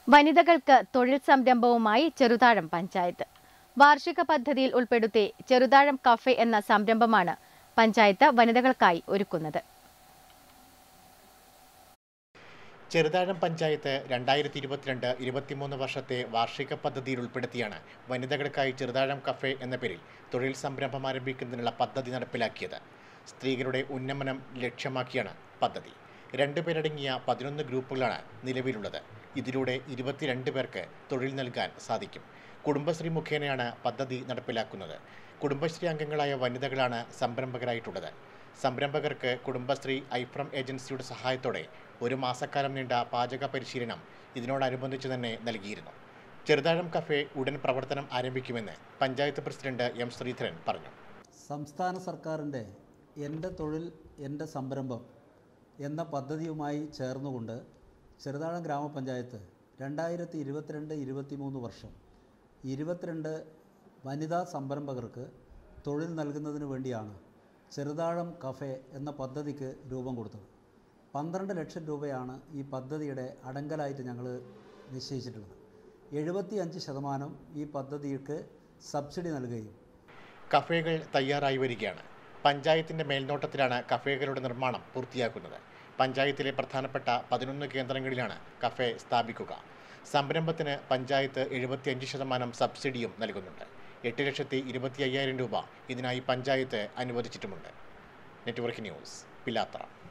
വനിതകൾക്ക് തൊഴിൽ സംരംഭവുമായി ചെറുതാഴം പഞ്ചായത്ത് വാർഷിക പദ്ധതിയിൽ ഉൾപ്പെടുത്തി ചെറുതാഴം കഫേ എന്ന സംരംഭമാണ് പഞ്ചായത്ത് വനിതകൾക്കായി ഒരുക്കുന്നത് ചെറുതാഴം പഞ്ചായത്ത് രണ്ടായിരത്തി ഇരുപത്തിരണ്ട് ഇരുപത്തിമൂന്ന് വർഷത്തെ വാർഷിക പദ്ധതിയിൽ ഉൾപ്പെടുത്തിയാണ് വനിതകൾക്കായി ചെറുതാഴം കഫേ എന്ന പേരിൽ തൊഴിൽ സംരംഭം ആരംഭിക്കുന്നതിനുള്ള പദ്ധതി നടപ്പിലാക്കിയത് സ്ത്രീകളുടെ ഉന്നമനം ലക്ഷ്യമാക്കിയാണ് പദ്ധതി രണ്ടുപേരടങ്ങിയ പതിനൊന്ന് ഗ്രൂപ്പുകളാണ് നിലവിലുള്ളത് ഇതിലൂടെ ഇരുപത്തിരണ്ട് പേർക്ക് തൊഴിൽ നൽകാൻ സാധിക്കും കുടുംബശ്രീ മുഖേനയാണ് പദ്ധതി നടപ്പിലാക്കുന്നത് കുടുംബശ്രീ അംഗങ്ങളായ വനിതകളാണ് സംരംഭകരായിട്ടുള്ളത് സംരംഭകർക്ക് കുടുംബശ്രീ ഐഫ്രം ഏജൻസിയുടെ സഹായത്തോടെ ഒരു മാസക്കാലം നീണ്ട പാചക പരിശീലനം ഇതിനോടനുബന്ധിച്ച് തന്നെ നൽകിയിരുന്നു ചെറുതാഴം കഫേ ഉടൻ പ്രവർത്തനം ആരംഭിക്കുമെന്ന് പഞ്ചായത്ത് പ്രസിഡന്റ് എം ശ്രീധരൻ പറഞ്ഞു സംസ്ഥാന സർക്കാരിൻ്റെ എൻ്റെ തൊഴിൽ എൻ്റെ സംരംഭം എന്ന പദ്ധതിയുമായി ചേർന്നുകൊണ്ട് ചെറുതാഴം ഗ്രാമപഞ്ചായത്ത് രണ്ടായിരത്തി ഇരുപത്തിരണ്ട് ഇരുപത്തിമൂന്ന് വർഷം ഇരുപത്തിരണ്ട് വനിതാ സംരംഭകർക്ക് തൊഴിൽ നൽകുന്നതിന് വേണ്ടിയാണ് ചെറുതാഴം കഫേ എന്ന പദ്ധതിക്ക് രൂപം കൊടുത്തത് പന്ത്രണ്ട് ലക്ഷം രൂപയാണ് ഈ പദ്ധതിയുടെ അടങ്കലായിട്ട് ഞങ്ങൾ നിശ്ചയിച്ചിട്ടുള്ളത് എഴുപത്തി അഞ്ച് ശതമാനം ഈ പദ്ധതിക്ക് സബ്സിഡി നൽകുകയും കഫേകൾ തയ്യാറായി വരികയാണ് പഞ്ചായത്തിന്റെ മേൽനോട്ടത്തിലാണ് കഫേകളുടെ നിർമ്മാണം പൂർത്തിയാക്കുന്നത് പഞ്ചായത്തിലെ പ്രധാനപ്പെട്ട പതിനൊന്ന് കേന്ദ്രങ്ങളിലാണ് കഫേ സ്ഥാപിക്കുക സംരംഭത്തിന് പഞ്ചായത്ത് എഴുപത്തിയഞ്ച് ശതമാനം സബ്സിഡിയും നൽകുന്നുണ്ട് എട്ട് ലക്ഷത്തി ഇരുപത്തി അയ്യായിരം രൂപ ഇതിനായി പഞ്ചായത്ത് അനുവദിച്ചിട്ടുമുണ്ട് നെറ്റ്വർക്ക് ന്യൂസ് പിലാത്ര